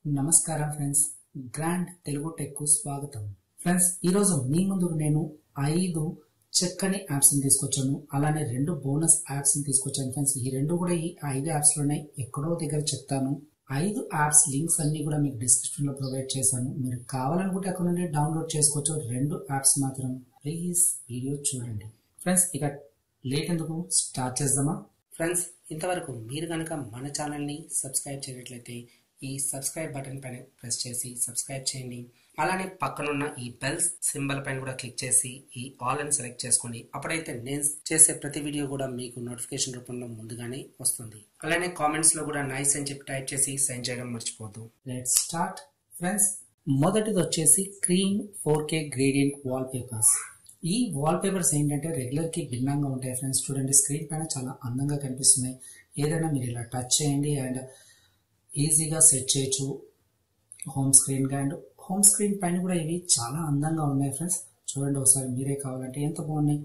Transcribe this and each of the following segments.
నమస్కారం friends grand Telugu టెక్కు స్వాగతం friends ఈరోజు మీ ముందుకు నేను ఐదు చక్కని యాప్స్ ని తీసుకొచ్చాను అలానే రెండు బోనస్ యాప్స్ ని తీసుకొచ్చాను ఫ్రెండ్స్ ఈ రెండు కూడా ఈ ఐదు యాప్స్ లోనే ఎక్కడో దగ్గర చెప్తాను ఐదు యాప్స్ లింక్స్ అన్ని కూడా మీకు డిస్క్రిప్షన్ లో ప్రొవైడ్ చేశాను మీరు కావాలనుకుంటే అక్కడ నుండి డౌన్లోడ్ చేసుకోవచ్చు రెండు యాప్స్ మాత్రం ప్లీజ్ వీడియో చూడండి ఫ్రెండ్స్ ఇక లేట్ ఎందుకు స్టార్ట్ చేద్దామా ఫ్రెండ్స్ ఇంతవరకు మీరు కనుక మన ఛానల్ని సబ్స్క్రైబ్ చేయనట్లయితే ఈ సబ్స్క్రైబ్ బటన్ పైన ప్రెస్ చేసి సబ్స్క్రైబ్ చేయండి అలానే పక్కనున్న ఈ బెల్ సింబల్ పైన కూడా క్లిక్ చేసి ఈ ఆల్ అని సెలెక్ట్ చేసుకోండి అప్పుడైతే నేను చేసే ప్రతి వీడియో కూడా మీకు నోటిఫికేషన్ రూపంలో ముందుగానే వస్తుంది అలానే కామెంట్స్ లో కూడా నైస్ అని చెప్పి టైప్ చేసి సెండ్ చేయడం మర్చిపోద్దు లెట్ స్టార్ట్ ఫ్రెండ్స్ మొదటిది వచ్చేసి cream four K gradient wallpapers ఈ వాల్ పేపర్స్ ఏంటంటే రెగ్యులర్ కి భిన్నంగా ఉంటాయి ఫ్రెండ్స్ చూడండి స్క్రీన్ పైన చాలా అందంగా కనిపిస్తున్నాయి ఏదైనా మీరు ఇలా టచ్ చేయండి అండ్ ఈజీగా సెట్ చేయొచ్చు హోమ్ స్క్రీన్ గా అండ్ హోమ్ స్క్రీన్ పైన కూడా ఇవి చాలా అందంగా ఉన్నాయి ఫ్రెండ్స్ చూడండి ఒకసారి మీరే కావాలంటే ఎంత బాగున్నాయి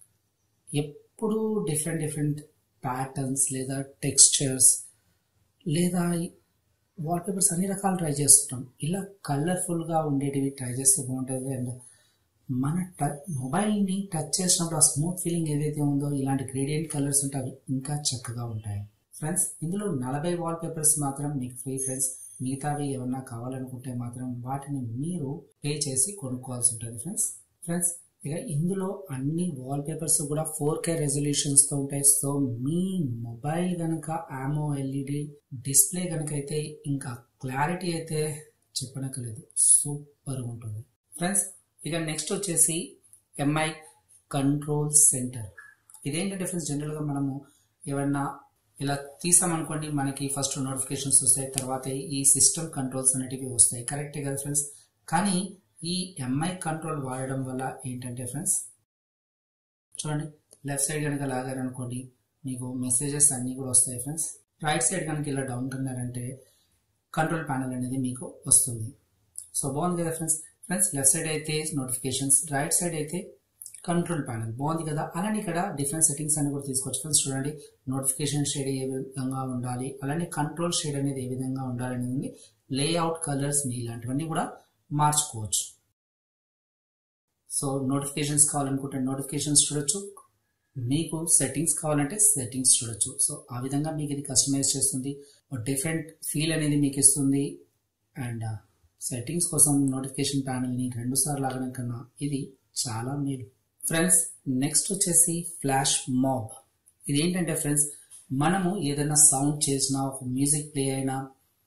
ఎప్పుడు డిఫరెంట్ డిఫరెంట్ ప్యాటర్న్స్ లేదా టెక్స్చర్స్ లేదా వాల్ పేపర్స్ అన్ని రకాలు ట్రై చేస్తుంటాం ఇలా కలర్ఫుల్గా ఉండేటివి ట్రై చేస్తే బాగుంటుంది అండ్ మన టచ్ మొబైల్ని టచ్ చేసినప్పుడు ఆ స్మూత్ ఫీలింగ్ ఏదైతే ఉందో ఇలాంటి గ్రేడియంట్ కలర్స్ ఉంటే అవి ఇంకా చక్కగా ఉంటాయి ఫ్రెండ్స్ ఇందులో నలభై వాల్ పేపర్స్ మాత్రం మీకు ఫ్రీ ఫ్రెండ్స్ మిగతావి ఏమన్నా కావాలనుకుంటే మాత్రం వాటిని మీరు పే చేసి కొనుక్కోవాల్సి ఉంటుంది ఫ్రెండ్స్ ఫ్రెండ్స్ ఇక ఇందులో అన్ని వాల్ పేపర్స్ కూడా ఫోర్ కే రెజల్యూషన్స్ తో ఉంటాయి సో మీ మొబైల్ కనుక ఆమో ఎల్ఈడి డిస్ప్లే కనుక అయితే ఇంకా క్లారిటీ అయితే చెప్పనక్కర్లేదు సూపర్ ఉంటుంది ఫ్రెండ్స్ ఇక నెక్స్ట్ వచ్చేసి ఎంఐ కంట్రోల్ సెంటర్ ఇదేంటంటే ఫ్రెండ్స్ జనరల్గా మనము ఏమన్నా ఇలా తీసామనుకోండి మనకి ఫస్ట్ నోటిఫికేషన్స్ వస్తాయి తర్వాత ఈ సిస్టమ్ కంట్రోల్స్ అనేటివి వస్తాయి కరెక్టే కదా ఫ్రెండ్స్ కానీ ఈ ఎంఐ కంట్రోల్ వాడడం వల్ల ఏంటంటే ఫ్రెండ్స్ చూడండి లెఫ్ట్ సైడ్ కనుక లాగారనుకోండి మీకు మెసేజెస్ అన్నీ కూడా వస్తాయి ఫ్రెండ్స్ రైట్ సైడ్ కనుక ఇలా డౌన్ కన్నారంటే కంట్రోల్ ప్యానల్ అనేది మీకు వస్తుంది సో బాగుంది కదా ఫ్రెండ్స్ ఫ్రెండ్స్ లెఫ్ట్ సైడ్ అయితే నోటిఫికేషన్స్ రైట్ సైడ్ అయితే కంట్రోల్ ప్యానల్ బాగుంది కదా అలానే ఇక్కడ డిఫరెంట్ సెట్టింగ్స్ అని కూడా తీసుకోవచ్చు ఫ్రెండ్స్ చూడండి నోటిఫికేషన్ షేడ్ ఏ విధంగా ఉండాలి అలానే కంట్రోల్ షేడ్ అనేది ఏ విధంగా ఉండాలి అనేది లేఅవుట్ కలర్స్ ఇలాంటివన్నీ కూడా మార్చుకోవచ్చు సో నోటిఫికేషన్స్ కావాలనుకుంటే నోటిఫికేషన్స్ చూడొచ్చు మీకు సెట్టింగ్స్ కావాలంటే సెట్టింగ్స్ చూడొచ్చు సో ఆ విధంగా మీకు ఇది కస్టమైజ్ చేస్తుంది డిఫరెంట్ ఫీల్ అనేది మీకు ఇస్తుంది అండ్ సెట్టింగ్స్ కోసం నోటిఫికేషన్ ప్యానల్ని రెండు సార్లు లాగడం కన్నా ఇది చాలా మేలు ఫ్రెండ్స్ నెక్స్ట్ వచ్చేసి ఫ్లాష్ మాబ్ ఇది ఏంటంటే ఫ్రెండ్స్ మనము ఏదైనా సౌండ్ చేసినా ఒక మ్యూజిక్ ప్లే అయినా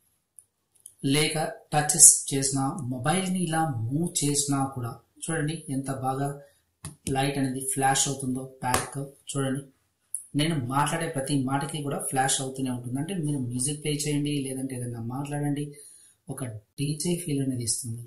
లేక టచెస్ చేసినా మొబైల్ని ఇలా మూవ్ చేసినా కూడా చూడండి ఎంత బాగా లైట్ అనేది ఫ్లాష్ అవుతుందో బ్యాక్ చూడండి నేను మాట్లాడే ప్రతి మాటకి కూడా ఫ్లాష్ అవుతూనే ఉంటుంది అంటే మీరు మ్యూజిక్ ప్లే చేయండి లేదంటే ఏదైనా మాట్లాడండి ఒక డీజే ఫీల్ అనేది ఇస్తుంది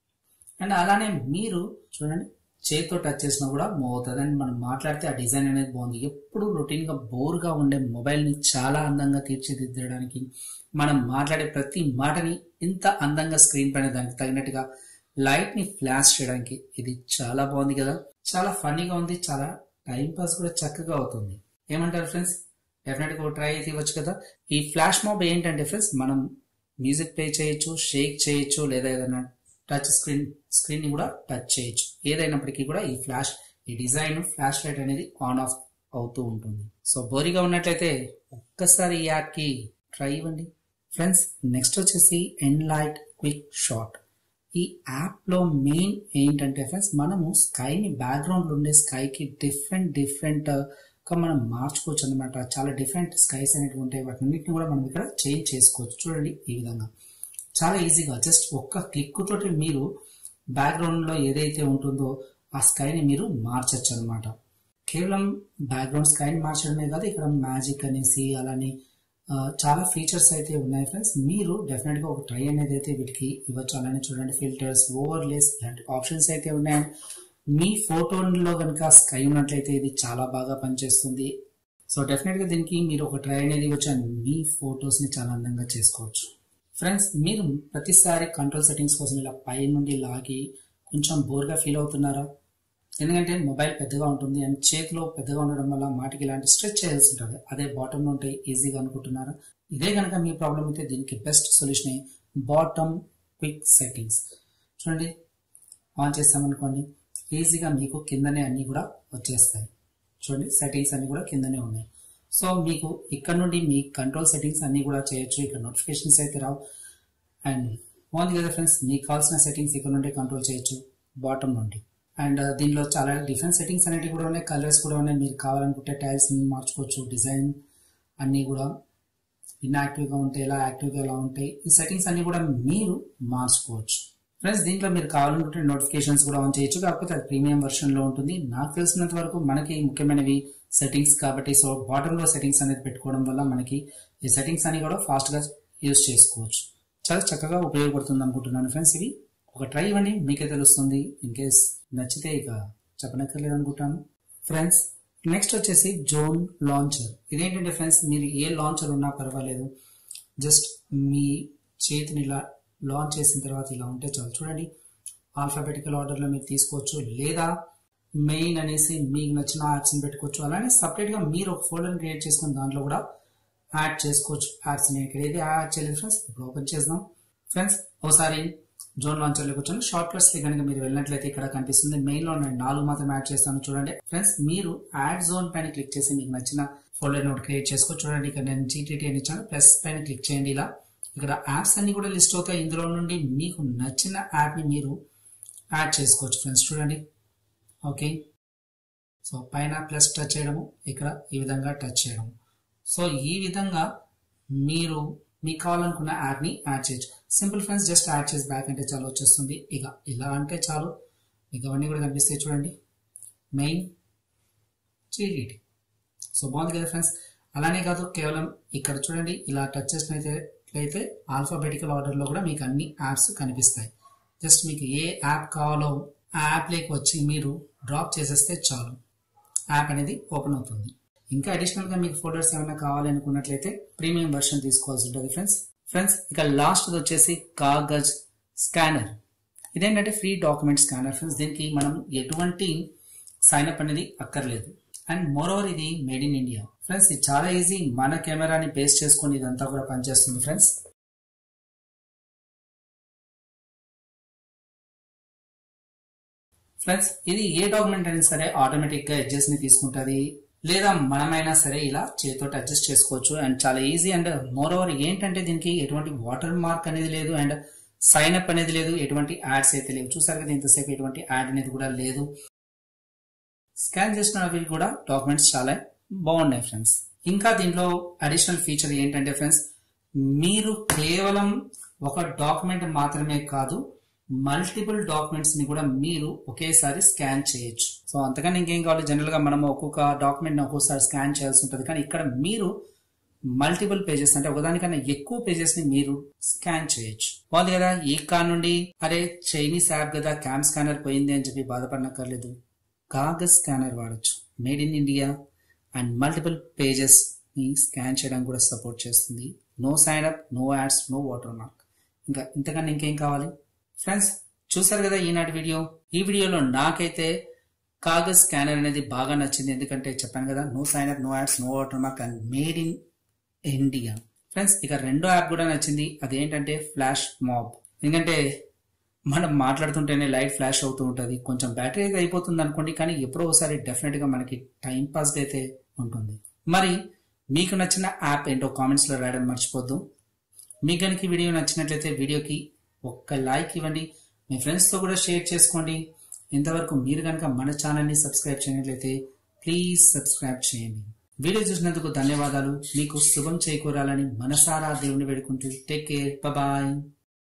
అండ్ అలానే మీరు చూడండి చేతితో టచ్ చేసినా కూడా మూవ్ అవుతుంది అండ్ మనం మాట్లాడితే ఆ డిజైన్ అనేది బాగుంది ఎప్పుడు రొటీన్గా బోర్గా ఉండే మొబైల్ని చాలా అందంగా తీర్చిదిద్దడానికి మనం మాట్లాడే ప్రతి మాటని ఇంత అందంగా స్క్రీన్ పైన దానికి తగినట్టుగా లైట్ని ఫ్లాష్ చేయడానికి ఇది చాలా బాగుంది కదా చాలా ఫన్నీగా ఉంది చాలా టైం పాస్ కూడా చక్కగా అవుతుంది ఏమంటారు ఫ్రెండ్స్ డెఫినెట్గా ట్రై అయితే ఇవ్వచ్చు కదా ఈ ఫ్లాష్ మాబ్ ఏంటంటే ఫ్రెండ్స్ మనం మ్యూజిక్ ప్లే చేయొచ్చు షేక్ చేయొచ్చు లేదా ఏదైనా టచ్ స్క్రీన్ స్క్రీన్ ని కూడా టచ్ చేయొచ్చు ఏదైనప్పటికీ కూడా ఈ ఫ్లాష్ ఈ డిజైన్ ఫ్లాష్ లైట్ అనేది ఆన్ ఆఫ్ అవుతూ ఉంటుంది సో బోరీగా ఉన్నట్లయితే ఒక్కసారి ఈ యాప్ కి ట్రై ఇవ్వండి ఫ్రెండ్స్ నెక్స్ట్ వచ్చేసి ఎన్ లైట్ క్విక్ షాట్ ఈ యాప్ లో మెయిన్ ఏంటంటే ఫ్రెండ్స్ మనము స్కైని బ్యాక్గ్రౌండ్ ఉండే స్కైకి డిఫరెంట్ డిఫరెంట్ గా మనం మార్చుకోవచ్చు అనమాట చాలా డిఫరెంట్ స్కైస్ అనేవి ఉంటాయి వాటిన్నిటిని కూడా మనం ఇక్కడ చేంజ్ చేసుకోవచ్చు చూడండి ఈ విధంగా చాలా ఈజీగా జస్ట్ ఒక్క క్లిక్ తోటి మీరు బ్యాక్గ్రౌండ్ లో ఏదైతే ఉంటుందో ఆ స్కైని మీరు మార్చచ్చు అనమాట కేవలం బ్యాక్గ్రౌండ్ స్కైని మార్చడమే కాదు ఇక్కడ మ్యాజిక్ అనేసి అలానే చాలా ఫీచర్స్ అయితే ఉన్నాయి ఫ్రెండ్స్ మీరు డెఫినెట్ గా ఒక ట్రై అనేది అయితే వీటికి ఇవ్వచ్చు అలానే చూడండి ఫిల్టర్స్ ఓవర్లేస్ ఇలాంటి ఆప్షన్స్ అయితే ఉన్నాయి మీ ఫోటోలో కనుక స్కై ఉన్నట్లయితే ఇది చాలా బాగా పనిచేస్తుంది సో డెఫినెట్ గా దీనికి మీరు ఒక ట్రై అనేది ఇవ్వచ్చు అండ్ మీ ఫొటోస్ ని చాలా అందంగా చేసుకోవచ్చు ఫ్రెండ్స్ మీరు ప్రతిసారి కంట్రోల్ సెట్టింగ్స్ కోసం ఇలా పై నుండి లాగి కొంచెం బోర్గా ఫీల్ అవుతున్నారా ఎందుకంటే మొబైల్ పెద్దగా ఉంటుంది అండ్ చేతిలో పెద్దగా ఉండడం వల్ల మాటికి ఇలాంటి స్ట్రెచ్ చేయాల్సి ఉంటుంది అదే బాటంలో ఉంటే ఈజీగా అనుకుంటున్నారా ఇదే కనుక మీ ప్రాబ్లం అయితే దీనికి best solution bottom quick settings చూడండి ఆన్ చేస్తామనుకోండి ఈజీగా మీకు కిందనే అన్నీ కూడా వచ్చేస్తాయి చూడండి సెట్టింగ్స్ అన్నీ కూడా కిందనే ఉన్నాయి సో మీకు ఇక్కడ నుండి మీ కంట్రోల్ సెట్టింగ్స్ అన్నీ కూడా చేయొచ్చు ఇక్కడ నోటిఫికేషన్స్ అయితే రావు అండ్ బాగుంది కదా ఫ్రెండ్స్ మీకు కావాల్సిన సెట్టింగ్స్ ఇక్కడ నుండి కంట్రోల్ చేయొచ్చు బాటమ్ నుండి అండ్ దీనిలో చాలా డిఫరెంట్ సెట్టింగ్స్ అనేవి కూడా ఉన్నాయి కలర్స్ కూడా ఉన్నాయి మీరు కావాలనుకుంటే టైల్స్ మార్చుకోవచ్చు డిజైన్ అన్నీ కూడా ఇన్యాక్టివ్గా ఉంటే ఎలా యాక్టివ్గా ఎలా ఉంటాయి ఈ సెట్టింగ్స్ అన్ని కూడా మీరు మార్చుకోవచ్చు ఫ్రెండ్స్ దీంట్లో మీరు కావాలనుకుంటే నోటిఫికేషన్స్ కూడా ఆన్ చేయొచ్చు కాకపోతే అది ప్రీమియం వెర్షన్లో ఉంటుంది నాకు తెలిసినంత వరకు మనకి ముఖ్యమైనవి సెట్టింగ్స్ కాబట్టి సో బాటంలో సెట్టింగ్స్ అనేది పెట్టుకోవడం వల్ల మనకి ఈ సెట్టింగ్స్ అన్ని కూడా ఫాస్ట్గా యూజ్ చేసుకోవచ్చు చాలా చక్కగా ఉపయోగపడుతుంది అనుకుంటున్నాను ఫ్రెండ్స్ ఇవి ఒక ట్రై ఇవ్వండి మీకే తెలుస్తుంది ఇన్ కేస్ నచ్చితే ఇక చెప్పనక్కర్లేదు అనుకుంటాను ఫ్రెండ్స్ నెక్స్ట్ వచ్చేసి జోన్ లాంచర్ ఇదేంటంటే ఫ్రెండ్స్ మీరు ఏ లాంచర్ ఉన్నా పర్వాలేదు జస్ట్ మీ చేతిని ఇలా లాంచ్ చేసిన తర్వాత ఇలా ఉంటే చాలు చూడండి ఆల్ఫాబెటికల్ ఆర్డర్లో మీరు తీసుకోవచ్చు లేదా మెయిన్ అనేసి మీకు నచ్చిన యాప్స్ని పెట్టుకోవచ్చు అలానే సపరేట్గా మీరు ఒక ఫోల్డర్ క్రియేట్ చేసుకుని దాంట్లో కూడా యాడ్ చేసుకోవచ్చు యాప్స్ని ఇక్కడ ఏది యాడ్ చేయలేదు ఫ్రెండ్స్ ఇప్పుడు ఓపెన్ చేద్దాం ఫ్రెండ్స్ ఒకసారి జోన్ లాంచర్లోకి వచ్చాను షార్ట్ కట్స్ కనుక మీరు వెళ్ళినట్లయితే ఇక్కడ కనిపిస్తుంది మెయిన్ లో నేను నాలుగు మాత్రం యాడ్ చేస్తాను చూడండి ఫ్రెండ్స్ మీరు యాడ్ జోన్ పైన క్లిక్ చేసి మీకు నచ్చిన ఫోల్డర్ నోట్ క్రియేట్ చేసుకో చూడండి ఇక్కడ నేను జీటీటీ అని ఇచ్చాను ప్లస్ పైన క్లిక్ చేయండి ఇలా ఇక్కడ యాప్స్ అన్ని కూడా లిస్ట్ అవుతాయి ఇందులో నుండి మీకు నచ్చిన యాప్ ని మీరు యాడ్ చేసుకోవచ్చు ఫ్రెండ్స్ చూడండి ఓకే సో పైన ప్లస్ టచ్ చేయడము ఇక్కడ ఈ విధంగా టచ్ చేయడం సో ఈ విధంగా మీరు మీకు కావాలనుకున్న యాప్ని యాడ్ చేయొచ్చు సింపుల్ ఫ్రెండ్స్ జస్ట్ యాడ్ చేసి బ్యాక్ అంటే చాలు వచ్చేస్తుంది ఇక ఇలా అంటే చాలు మీకు అవన్నీ కూడా కనిపిస్తాయి చూడండి మెయిన్ జీడిటి సో బాగుంది కదా ఫ్రెండ్స్ అలానే కాదు కేవలం ఇక్కడ చూడండి ఇలా టచ్ చేసినట్లయితే ఆల్ఫాబెటికల్ ఆర్డర్లో కూడా మీకు అన్ని యాప్స్ కనిపిస్తాయి జస్ట్ మీకు ఏ యాప్ కావాలో ఆ యాప్లోకి వచ్చి మీరు డ్రాప్ చేసేస్తే చాలు యాప్ అనేది ఓపెన్ అవుతుంది ఇంకా అడిషనల్ గా మీకు ఫోల్డర్స్ ఏమైనా కావాలనుకున్నట్లయితే ప్రీమియం వర్షన్ తీసుకోవాల్సి ఉంటుంది ఫ్రెండ్స్ ఫ్రెండ్స్ ఇక లాస్ట్ వచ్చేసి కాగజ్ స్కానర్ ఇదేంటంటే ఫ్రీ డాక్యుమెంట్ స్కానర్ ఫ్రెండ్స్ దీనికి మనం ఎటువంటి సైన్ అప్ అనేది అక్కర్లేదు అండ్ మోర్ ఓవర్ ఇది మేడ్ ఇన్ ఇండియా ఫ్రెండ్స్ ఇది చాలా ఈజీ మన కెమెరాని బేస్ చేసుకొని ఇదంతా కూడా పనిచేస్తుంది ఫ్రెండ్స్ ఫ్రెండ్స్ ఇది ఏ డాక్యుమెంట్ అయినా సరే ఆటోమేటిక్ గా ఎడ్జెస్ ని తీసుకుంటుంది లేదా మనమైనా సరే ఇలా చేతితో అడ్జస్ట్ చేసుకోవచ్చు అండ్ చాలా ఈజీ అండ్ మోర్ ఓవర్ ఏంటంటే దీనికి ఎటువంటి వాటర్ మార్క్ అనేది లేదు అండ్ సైన్ అప్ అనేది లేదు ఎటువంటి యాడ్స్ అయితే లేవు చూసారు కదా ఇంతసేపు ఎటువంటి యాడ్ అనేది కూడా లేదు స్కాన్ చేసినవి కూడా డాక్యుమెంట్స్ చాలా బాగున్నాయి ఫ్రెండ్స్ ఇంకా దీంట్లో అడిషనల్ ఫీచర్ ఏంటంటే ఫ్రెండ్స్ మీరు కేవలం ఒక డాక్యుమెంట్ మాత్రమే కాదు మల్టిపుల్ డాక్యుమెంట్స్ ని కూడా మీరు ఒకేసారి స్కాన్ చేయొచ్చు సో అంతకని ఇంకేం కావాలి జనరల్ గా మనం ఒక్కొక్క డాక్యుమెంట్ ఒక్కొక్కసారి స్కాన్ చేయాల్సి ఉంటుంది కానీ ఇక్కడ మీరు మల్టిపుల్ పేజెస్ అంటే ఒకదానికన్నా ఎక్కువ పేజెస్ ని మీరు స్కాన్ చేయొచ్చు బాగుంది కదా ఈ కార్ నుండి అరే చైనీస్ యాప్ కదా క్యామ్ స్కానర్ పోయింది అని చెప్పి బాధపడనక్కర్లేదు కాగజ్ స్కానర్ వాడచ్చు made in India and multiple pages ని స్కాన్ చేయడానికి కూడా సపోర్ట్ చేస్తుంది no sign up no ads no watermark ఇంకా ఇంతకన్నా ఇంకేం కావాలి ఫ్రెండ్స్ చూసారు కదా ఈనాటి వీడియో ఈ వీడియోలో నాకైతే కాగజ్ స్కానర్ అనేది బాగా నచ్చింది ఎందుకంటే చెప్పాను కదా no sign up no ads no watermark and made in India friends ఇక రెండో యాప్ కూడా నచ్చింది అదేంటంటే ఫ్లాష్ మాబ్ ఎందుకంటే మనం మాట్లాడుతుంటేనే లైట్ ఫ్లాష్ అవుతూ ఉంటుంది కొంచెం బ్యాటరీ అయితే అయిపోతుంది అనుకోండి కానీ ఎప్పుడో ఒకసారి డెఫినెట్గా మనకి టైం పాస్ అయితే ఉంటుంది మరి మీకు నచ్చిన యాప్ ఏంటో కామెంట్స్లో రాయడం మర్చిపోద్దు మీకు కనుక ఈ వీడియో నచ్చినట్లయితే వీడియోకి ఒక్క లైక్ ఇవ్వండి మీ ఫ్రెండ్స్తో కూడా షేర్ చేసుకోండి ఇంతవరకు మీరు కనుక మన ఛానల్ని సబ్స్క్రైబ్ చేయనట్లయితే ప్లీజ్ సబ్స్క్రైబ్ చేయండి వీడియో చూసినందుకు ధన్యవాదాలు మీకు శుభం చేకూరాలని మనసారా దేవుని వేడుకుంటూ టేక్ కేర్ బాయ్